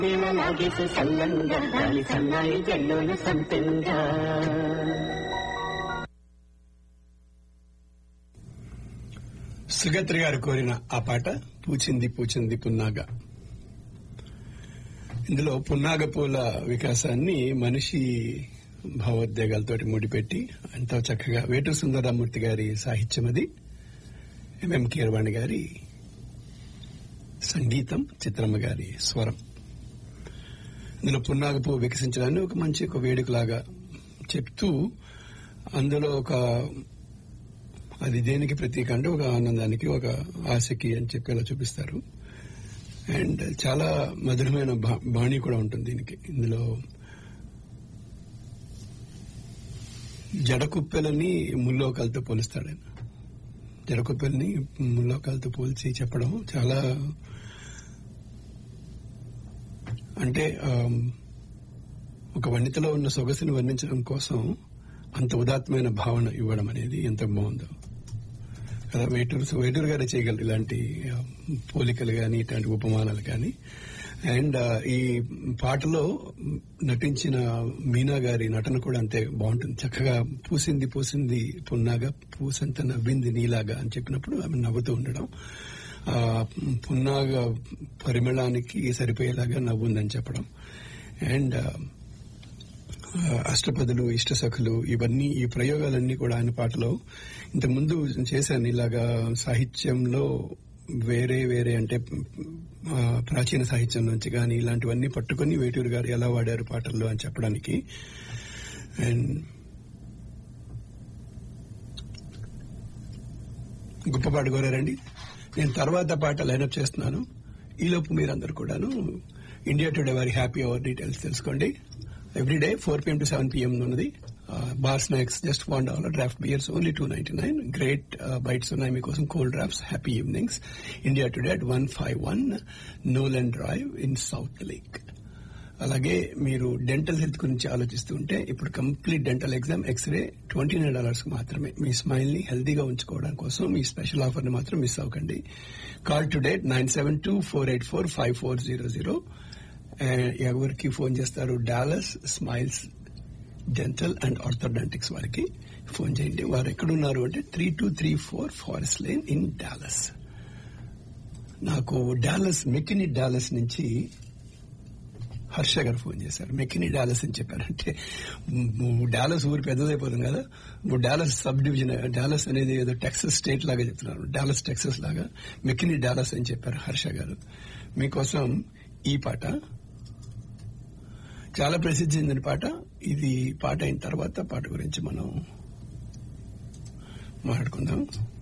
వేళ లాగేసి సల్లంగా గాలి సన్నాయి జల్లోన సంతంగా సుగత్రి గారు కోరిన ఆ పాట పూచింది పూచింది పున్నాగ ఇందులో పున్నాగ పూల వికాసాన్ని మనిషి భావోద్వేగాలతో ముడిపెట్టి ఎంతో చక్కగా వేటూరు సుందరరామూర్తి గారి సాహిత్యం అది ఎంఎం కీరవాణి గారి సంగీతం చిత్రమ్మ గారి స్వరం ఇందులో పున్నాగ పువ్వు వికసించడాన్ని ఒక మంచి ఒక వేడుకలాగా చెప్తూ అందులో ఒక అది దేనికి ప్రతీక అంటే ఒక ఆనందానికి ఒక ఆశకి అని చెప్పేలా చూపిస్తారు అండ్ చాలా మధురమైన బా- బాణి కూడా ఉంటుంది దీనికి ఇందులో జడకుప్పెలని ముల్లోకాలతో పోలుస్తాడు ఆయన జడకుప్పెల్ని ముల్లోకాలతో పోల్చి చెప్పడం చాలా అంటే ఆమ్, ఒక వనితలో ఉన్న సొగసుని వర్ణించడం కోసం అంత ఉదాత్తమైన భావన ఇవ్వడం అనేది ఎంత బాగుందో కదా వేటూరు వేటూరు గారే చేయగలరు ఇలాంటి ఆ, పోలికలు కానీ ఇట్లాంటి ఉపమానాలు కానీ అండ్ ఆ, ఈ పాటలో నటించిన మీనా గారి నటన కూడా అంతే బాగుంటుంది చక్కగా పూసింది పూసింది పున్నాగా పూసంత నవ్వింది నీలాగా అని చెప్పినప్పుడు ఆమె నవ్వుతూ ఉండడం ఆ పున్నాగ పరిమళానికి సరిపోయేలాగా నవ్వుందని చెప్పడం అండ్ ఆ, అష్టపదులు ఇష్టసఖులు ఇవన్నీ ఈ ప్రయోగాలన్నీ కూడా ఆయన పాటలో ఇంతకుముందు చేశాను ఇలాగా సాహిత్యంలో వేరే వేరే అంటే ఆ, ప్రాచీన సాహిత్యం నుంచి కానీ ఇలాంటివన్నీ పట్టుకొని వేటూరు గారు ఎలా వాడారు పాటల్లో అని చెప్పడానికి అండ్ గొప్ప పాట కోరారండి నేను తర్వాత పాట లైనప్ చేస్తున్నాను ఈలోపు మీరందరూ కూడాను ఇండియా టుడే వారి హ్యాపీ అవర్ డీటెయిల్స్ తెలుసుకోండి every day four PM to seven PM ఉన్నది bar snacks just one dollar draft beers only two ninety nine great bites ఉన్నాయి మీకోసం cold drafts happy evenings India Today at one five one Nolen Drive in South Lake అలాగే మీరు dental health గురించి ఆలోచిస్తూ ఉంటే ఇప్పుడు complete dental exam x-ray twenty nine dollars మాత్రమే మీ స్మైల్ ని హెల్తీగా ఉంచుకోవడం కోసం మీ స్పెషల్ ఆఫర్ ని మాత్రం మిస్ అవ్వకండి call today nine seven two four eight four five four zero zero ఎవరికి ఫోన్ చేస్తారు Dallas Smiles dental and orthodontics వారికి ఫోన్ చేయండి వారు ఎక్కడున్నారు అంటే three two three four Forest Lane in Dallas నాకు డాలస్ మెకిని డాలస్ నుంచి హర్ష గారు ఫోన్ చేశారు మెకిని డాలస్ అని చెప్పారంటే మ్, డాలస్ ఊరు పెద్దదైపోతుంది కదా నువ్వు డాలస్ సబ్ డివిజన్ డాలస్ అనేది ఏదో టెక్సస్ స్టేట్ లాగా చెప్తున్నారు డాలస్ టెక్సస్ లాగా మెకిని డాలస్ అని చెప్పారు హర్ష గారు మీకోసం ఈ పాట చాలా ప్రసిద్ధి చెందిన పాట ఇది పాట అయిన తర్వాత పాట గురించి మనం మాట్లాడుకుందాం